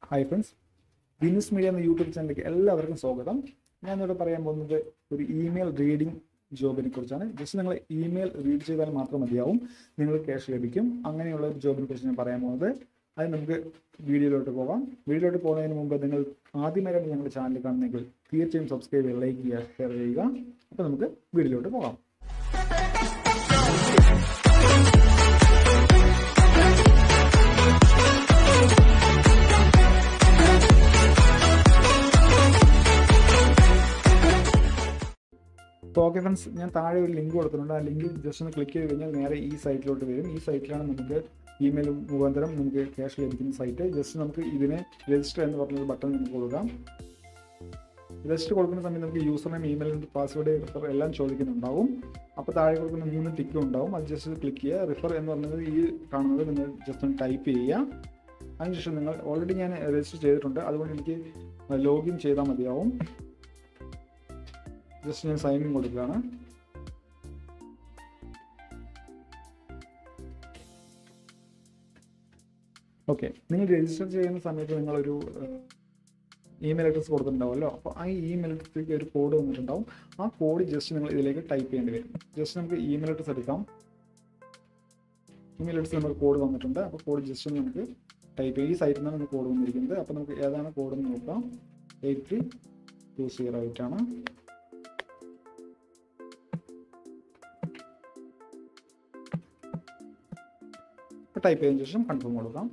hi friends business media എന്ന YouTube ചാനലിലേക്ക് എല്ലാവർക്കും സ്വാഗതം ഞാനിവിടെ പറയാൻ പോകുന്നത് ഒരു ഇമെയിൽ റീഡിംഗ് ജോബിനെ കുറിച്ചാണ് ജസ്റ്റ് നിങ്ങൾ ഇമെയിൽ റീഡ് ചെയ്താൽ മാത്രം മതിയാവും നിങ്ങൾക്ക് ക്യാഷ് ലഭിക്കും അങ്ങനെയുള്ള ഒരു ജോബിനെ കുറിച്ച് ഞാൻ പറയാൻ പോകുന്നത് അത് നമുക്ക് വീഡിയോയിലോട്ട് പോകാം വീഡിയോയിലോട്ട് പോകുന്നതിന് മുമ്പ് നിങ്ങൾ ആദ്യമായിട്ടാണ് ഞങ്ങളുടെ ചാനൽ കാണുന്നെങ്കിൽ തീർച്ചയായും സബ്സ്ക്രൈബ് ചെയ്യുക ലൈക്ക് ചെയ്യുക ഷെയർ ചെയ്യുക അപ്പോൾ നമുക്ക് വീഡിയോയിലോട്ട് പോകാം അപ്പോൾ ഓക്കെ ഫ്രണ്ട്സ് ഞാൻ താഴെ ഒരു ലിങ്ക് കൊടുത്തിട്ടുണ്ട് ആ ലിങ്കിൽ ജസ്റ്റ് ഒന്ന് ക്ലിക്ക് ചെയ്ത് കഴിഞ്ഞാൽ നേരെ ഈ സൈറ്റിലോട്ട് വരും ഈ സൈറ്റിലാണ് നമുക്ക് ഇമെയിൽ മുഖാന്തരം നമുക്ക് ക്യാഷ് ലഭിക്കുന്ന സൈറ്റ് ജസ്റ്റ് നമുക്ക് ഇതിനെ രജിസ്റ്റർ എന്ന് പറഞ്ഞൊരു ബട്ടൺ നമുക്ക് കൊടുക്കാം രജിസ്റ്റർ കൊടുക്കുന്ന സമയത്ത് നമുക്ക് user name email password refer എല്ലാം ചോദിക്കുന്നുണ്ടാവും അപ്പോൾ താഴെ കൊടുക്കുന്ന മൂന്ന് ടിക്കും ഉണ്ടാവും അത് ജസ്റ്റ് ക്ലിക്ക് ചെയ്യുക റിഫർ എന്ന് പറയുന്നത് ഈ കാണുന്നത് നിങ്ങൾ ജസ്റ്റ് ഒന്ന് ടൈപ്പ് ചെയ്യുക അതിനുശേഷം നിങ്ങൾ ഓൾറെഡി ഞാൻ രജിസ്റ്റർ ചെയ്തിട്ടുണ്ട് അതുകൊണ്ട് എനിക്ക് ലോഗിൻ ചെയ്താൽ മതിയാവും ജസ്റ്റ് ഞാൻ സൈൻ ഇൻ കൊടുക്കുകയാണ് ഓക്കെ നിങ്ങൾ രജിസ്റ്റർ ചെയ്യുന്ന സമയത്ത് നിങ്ങളൊരു ഇമെയിൽ അഡ്രസ് കൊടുത്തിട്ടുണ്ടാവുമല്ലോ അപ്പോൾ ആ ഇമെയിൽ അഡ്രസ്സിലേക്ക് ഒരു കോഡ് വന്നിട്ടുണ്ടാവും ആ കോഡ് ജസ്റ്റ് നിങ്ങൾ ഇതിലേക്ക് ടൈപ്പ് ചെയ്യേണ്ടി വരും ജസ്റ്റ് നമുക്ക് ഇമെയിൽ അഡ്രസ് എടുക്കാം ഇമെയിൽ അഡ്രസ് നമുക്ക് കോഡ് വന്നിട്ടുണ്ട് അപ്പോൾ കോഡ് ജസ്റ്റ് നമുക്ക് ടൈപ്പ് ചെയ്യും ഈ സൈറ്റിൽ നിന്നാണ് നമുക്ക് കോഡ് വന്നിരിക്കുന്നത് അപ്പോൾ നമുക്ക് ഏതാണ് കോഡ് എന്ന് നോക്കാം eight three two zero eight ആണ് ടൈപ്പ് ചെയ്തതിനു ശേഷം കൺഫേം കൊടുക്കാം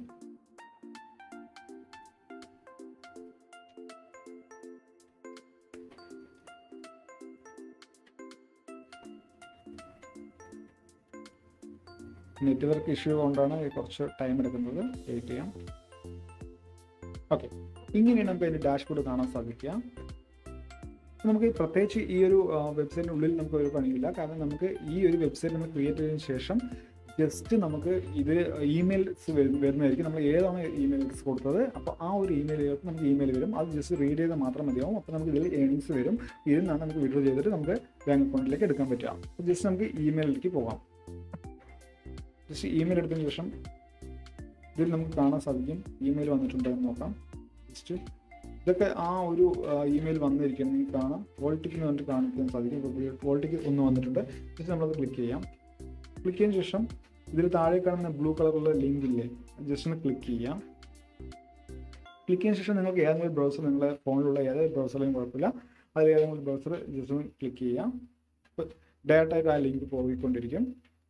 നെറ്റ്വർക്ക് ഇഷ്യൂ കൊണ്ടാണ് കുറച്ച് ടൈം എടുക്കുന്നത് വെയിറ്റ് ചെയ്യാം ഓക്കെ ഇങ്ങനെയാണ് നമുക്ക് അതിൻ്റെ ഡാഷ്ബോർഡ് കാണാൻ സാധിക്കുക നമുക്ക് പ്രത്യേകിച്ച് ഈ ഒരു വെബ്സൈറ്റിനുള്ളിൽ നമുക്ക് ഒരു പണിയില്ല കാരണം നമുക്ക് ഈ ഒരു വെബ്സൈറ്റ് നമ്മൾ ക്രിയേറ്റ് ചെയ്തതിന് ശേഷം ജസ്റ്റ് നമുക്ക് ഇത് ഇമെയിൽസ് വരുന്നതായിരിക്കും നമ്മൾ ഏതാണ് ഇമെയിൽസ് കൊടുത്തത് അപ്പോൾ ആ ഒരു ഇമെയിലിലേക്ക് നമുക്ക് ഇമെയിൽ വരും അത് ജസ്റ്റ് റീഡ് ചെയ്താൽ മാത്രം മതിയാവും അപ്പോൾ നമുക്ക് ഇതിൽ ഏണിങ്സ് വരും ഇതിൽ നിന്നാണ് നമുക്ക് വിഡ്രോ ചെയ്തിട്ട് നമുക്ക് ബാങ്ക് അക്കൗണ്ടിലേക്ക് എടുക്കാൻ പറ്റുക അപ്പോൾ ജസ്റ്റ് നമുക്ക് ഇമെയിലിലേക്ക് പോകാം ജസ്റ്റ് ഇമെയിൽ എടുത്തതിന് ശേഷം ഇതിൽ നമുക്ക് കാണാൻ സാധിക്കും ഇമെയിൽ വന്നിട്ടുണ്ടോ എന്ന് നോക്കാം ജസ്റ്റ് ഇതൊക്കെ ആ ഒരു ഇമെയിൽ വന്നിരിക്കുന്നത് നിങ്ങൾക്ക് കാണാം വോൾട്ടിക്ക് എന്ന് പറഞ്ഞിട്ട് കാണിക്കാൻ സാധിക്കും വോൾട്ടിക്ക് ഒന്ന് വന്നിട്ടുണ്ട് ജസ്റ്റ് നമ്മളത് ക്ലിക്ക് ചെയ്യാം ക്ലിക്ക് ചെയ്തതിന് ശേഷം ഇതിൽ താഴെ കാണുന്ന ബ്ലൂ കളറുള്ള ലിങ്ക് ഇല്ലേ ജസ്റ്റ് ഒന്ന് ക്ലിക്ക് ചെയ്യാം ക്ലിക്ക് ചെയ്തതിന് ശേഷം നിങ്ങൾക്ക് ഏതെങ്കിലും ബ്രൗസർ നിങ്ങളുടെ ഫോണിലുള്ള ഏതൊരു ബ്രൗസറിലും കുഴപ്പമില്ല അതിൽ ഏതെങ്കിലും ബ്രൗസർ ജസ്റ്റ് ഒന്ന് ക്ലിക്ക് ചെയ്യാം അപ്പോൾ ഡയറക്റ്റ് ആയിട്ട് ആ ലിങ്ക് പോയിക്കൊണ്ടിരിക്കും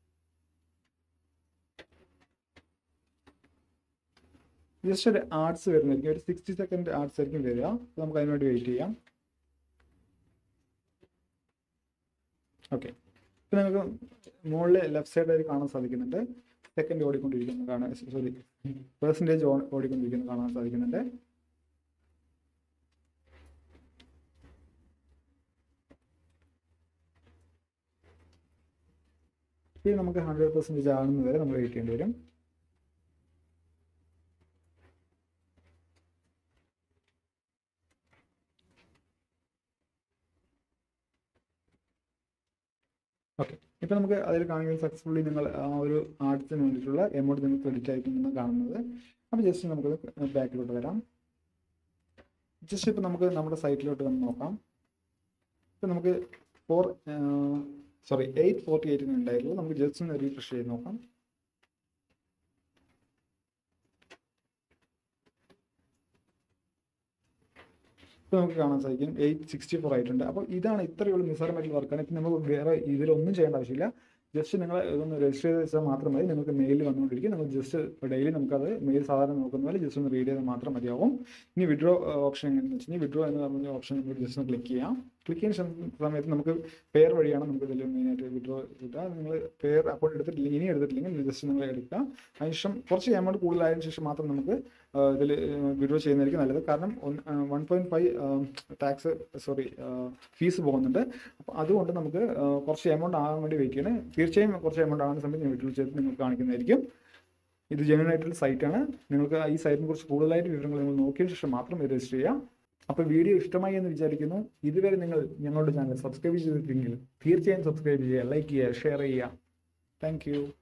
ജസ്റ്റ് ഒരു ആർട്സ് വരുന്നതായിരിക്കും ഒരു സിക്സ്റ്റി സെക്കൻഡ് ആർട്സ് ആയിരിക്കും വരിക നമുക്ക് അതിനുവേണ്ടി വെയിറ്റ് ചെയ്യാം ഓക്കെ ഇപ്പം നമുക്ക് മുകളിൽ ലെഫ്റ്റ് സൈഡിൽ കാണാൻ സാധിക്കുന്നുണ്ട് സെക്കൻഡ് ഓടിക്കൊണ്ടിരിക്കുന്നത് കാണാൻ സോറി പെർസെൻറ്റേജ് ഓടിക്കൊണ്ടിരിക്കുന്നത് കാണാൻ സാധിക്കുന്നുണ്ട് ഇത് നമുക്ക് ഹൺഡ്രഡ് പെർസെൻറ്റേജ് ആകുന്നത് വരെ നമ്മൾ വെയിറ്റ് ചെയ്യേണ്ടി വരും ഓക്കെ ഇപ്പം നമുക്ക് അതിൽ കാണിക്കുന്ന സക്സസ്ഫുള്ളി നിങ്ങൾ ആ ഒരു ആർട്സിന് വേണ്ടിയിട്ടുള്ള എമൗണ്ട് നിങ്ങൾ ക്രെഡിറ്റ് ആയിരിക്കും കാണുന്നത് അപ്പോൾ ജസ്റ്റ് നമുക്ക് ബാക്കിലോട്ട് വരാം ജസ്റ്റ് ഇപ്പം നമുക്ക് നമ്മുടെ സൈറ്റിലോട്ട് വന്ന് നോക്കാം ഇപ്പം നമുക്ക് ഫോർ സോറി എയ്റ്റ് ഫോർട്ടി എയ്റ്റിന് ഉണ്ടായിട്ടുള്ളൂ നമുക്ക് ജസ്റ്റ് ഒന്ന് റീഫ്രഷ് ചെയ്ത് നോക്കാം ഇപ്പോൾ നമുക്ക് കാണാൻ സാധിക്കും എയ്റ്റ് സിക്സ്റ്റി ഫോർ ആയിട്ടുണ്ട് അപ്പോൾ ഇതാണ് ഇത്രയുള്ള നിസ്സാരമായിട്ടുള്ള വർക്കാണ് ഇപ്പം നമുക്ക് വേറെ ഇതിലൊന്നും ചെയ്യേണ്ട ആവശ്യമില്ല ജസ്റ്റ് നിങ്ങൾ ഇതൊന്ന് രജിസ്റ്റർ ചെയ്ത് വെച്ചാൽ മാത്രം മതി നിങ്ങൾക്ക് മെയിൽ വന്നുകൊണ്ടിരിക്കും നമുക്ക് ജസ്റ്റ് ഡെയിലി നമുക്കത് മെയിൽ സാധാരണ നോക്കുന്ന പോലെ ജസ്റ്റ് ഒന്ന് റീഡ് ചെയ്താൽ മാത്രം മതിയാവും ഇനി വിഡ്രോ ഓപ്ഷൻ എങ്ങനെയാണെന്ന് വെച്ച് കഴിഞ്ഞാൽ വിഡ്രോ എന്ന് പറഞ്ഞ ഓപ്ഷൻ നമുക്ക് ജസ്റ്റ് ഒന്ന് ക്ലിക്ക് ചെയ്യാം ക്ലിക്ക് ചെയ്യുന്ന സമയത്ത് നമുക്ക് പേർ വഴിയാണ് നമുക്ക് ഇതിൽ മെയിനായിട്ട് വിഡ്രോ കിട്ടുക നിങ്ങൾ പേർ അക്കൗണ്ട് എടുത്തിട്ടില്ലെങ്കിൽ ഇനി എടുത്തിട്ടില്ലെങ്കിൽ ജസ്റ്റ് നിങ്ങൾ എടുക്കുക അതിനുശേഷം കുറച്ച് എമൗണ്ട് കൂടുതലായതിനു ശേഷം മാത്രം നമുക്ക് ഇതിൽ വിഡ്രോ ചെയ്യുന്നതായിരിക്കും നല്ലത് കാരണം one point five tax sorry fees പോകുന്നുണ്ട് അപ്പോൾ അതുകൊണ്ട് നമുക്ക് കുറച്ച് എമൗണ്ട് ആകാൻ വേണ്ടി വെയിറ്റ് ചെയ്യണം തീർച്ചയായും കുറച്ച് എമൗണ്ട് ആകുന്ന സമയത്ത് ഞാൻ വിഡ്രോ ചെയ്ത് നിങ്ങൾക്ക് കാണിക്കുന്നതായിരിക്കും ഇത് ജെന്യൂൻ ആയിട്ടുള്ള സൈറ്റാണ് നിങ്ങൾക്ക് ഈ സൈറ്റിനെ കുറിച്ച് കൂടുതലായിട്ട് വിവരങ്ങൾ നിങ്ങൾ നോക്കിയതിന് ശേഷം മാത്രം ഇത് രജിസ്റ്റർ ചെയ്യാം അപ്പോൾ വീഡിയോ ഇഷ്ടമായി എന്ന് വിചാരിക്കുന്നു ഇതുവരെ നിങ്ങൾ ഞങ്ങളുടെ ചാനൽ സബ്സ്ക്രൈബ് ചെയ്തിട്ടില്ലെങ്കിൽ തീർച്ചയായും സബ്സ്ക്രൈബ് ചെയ്യുക ലൈക്ക് ചെയ്യുക ഷെയർ ചെയ്യുക താങ്ക്